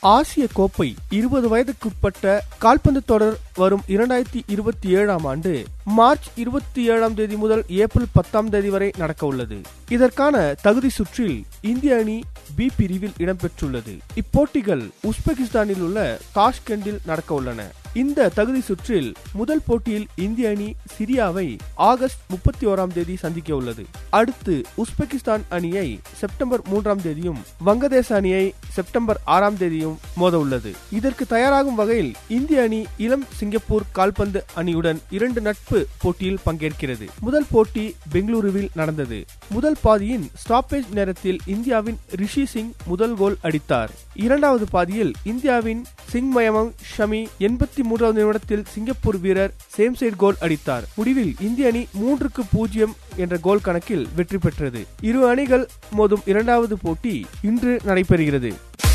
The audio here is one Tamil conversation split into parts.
ஆசிய கோப்பை இருபது வயதுக்குட்பட்ட கால்பந்து தொடர் வரும் இரண்டாயிரத்தி இருபத்தி ஏழாம் ஆண்டு மார்ச் இருபத்தி ஏழாம் தேதி முதல் ஏப்ரல் பத்தாம் தேதி வரை நடக்க உள்ளது இதற்கான தகுதி சுற்றில் இந்திய அணி பி பிரிவில் இடம்பெற்றுள்ளது இப்போட்டிகள் உஸ்பெகிஸ்தானில் உள்ள தாஷ்கண்டில் நடக்க உள்ளன இந்த தகுதி சுற்றில் முதல் போட்டியில் இந்திய அணி சிரியாவை ஆகஸ்ட் முப்பத்தி ஓராம் தேதி சந்திக்க உள்ளது அடுத்து உஸ்பெகிஸ்தான் அணியை செப்டம்பர் மூன்றாம் தேதியும் வங்கதேச அணியை செப்டம்பர் ஆறாம் தேதியும் மோத உள்ளது இதற்கு தயாராகும் வகையில் இந்திய அணி இளம் சிங்கப்பூர் கால்பந்து அணியுடன் இரண்டு நட்பு போட்டியில் பங்கேற்கிறது முதல் போட்டி பெங்களூருவில் நடந்தது முதல் பாதியின் ஸ்டாப்பேஜ் நேரத்தில் இந்தியாவின் ரிஷி சிங் முதல் கோல் அடித்தார் இரண்டாவது பாதியில் இந்தியாவின் சிங் மயமங் ஷமி எண்பத்தி மூன்றாவது நிமிடத்தில் சிங்கப்பூர் வீரர் சேம் சைட் கோல் அடித்தார் முடிவில் இந்திய அணி மூன்றுக்கு பூஜ்ஜியம் என்ற கோல் கணக்கில் வெற்றி பெற்றது இரு அணிகள் மோதும் இரண்டாவது போட்டி இன்று நடைபெறுகிறது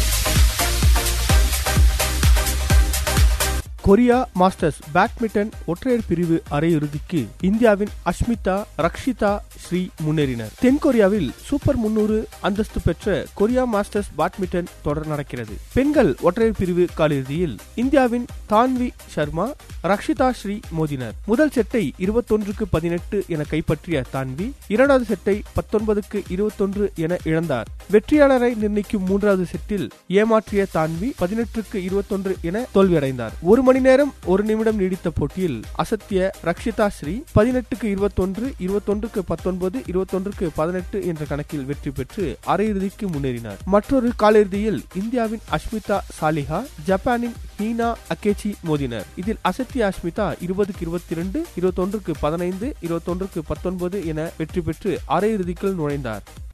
கொரியா மாஸ்டர்ஸ் பேட்மிண்டன் ஒற்றையர் பிரிவு அரையிறுதிக்கு இந்தியாவின் அஷ்மிதா ரக்ஷிதா ஸ்ரீ முன்னேறினர் தென்கொரியாவில் சூப்பர் முன்னூறு அந்தஸ்து பெற்ற கொரியா மாஸ்டர்ஸ் பேட்மிண்டன் தொடர் நடக்கிறது பெண்கள் ஒற்றையர் பிரிவு காலிறுதியில் இந்தியாவின் தான்வி சர்மா ரக்ஷிதா ஸ்ரீ மோதினர் முதல் செட்டை இருபத்தொன்றுக்கு பதினெட்டு என கைப்பற்றிய தான்வி இரண்டாவது செட்டை பத்தொன்பதுக்கு இருபத்தொன்று என இழந்தார் வெற்றியாளரை நிர்ணயிக்கும் மூன்றாவது செட்டில் ஏமாற்றிய தான்வி பதினெட்டுக்கு இருபத்தொன்று என தோல்வியடைந்தார் ஒரு மணி நேரம் ஒரு நிமிடம் நீடித்த போட்டியில் அசத்திய ரக்ஷிதா ஸ்ரீ பதினெட்டுக்கு இருபத்தொன்று இருபத்தொன்றுக்கு பத்தொன்பது இருபத்தொன்றுக்கு பதினெட்டு என்ற கணக்கில் வெற்றி பெற்று அரையிறுதிக்கு முன்னேறினார் மற்றொரு காலிறுதியில் இந்தியாவின் அஷ்மிதா சாலிஹா ஜப்பானின் ஹீனா அகேச்சி மோதினர் இதில் அசத்திய அஷ்மிதா இருபதுக்கு இருபத்தி இரண்டு இருபத்தொன்றுக்கு பதினைந்து இருபத்தொன்றுக்கு பத்தொன்பது என வெற்றி பெற்று அரையிறுதிக்குள் நுழைந்தார்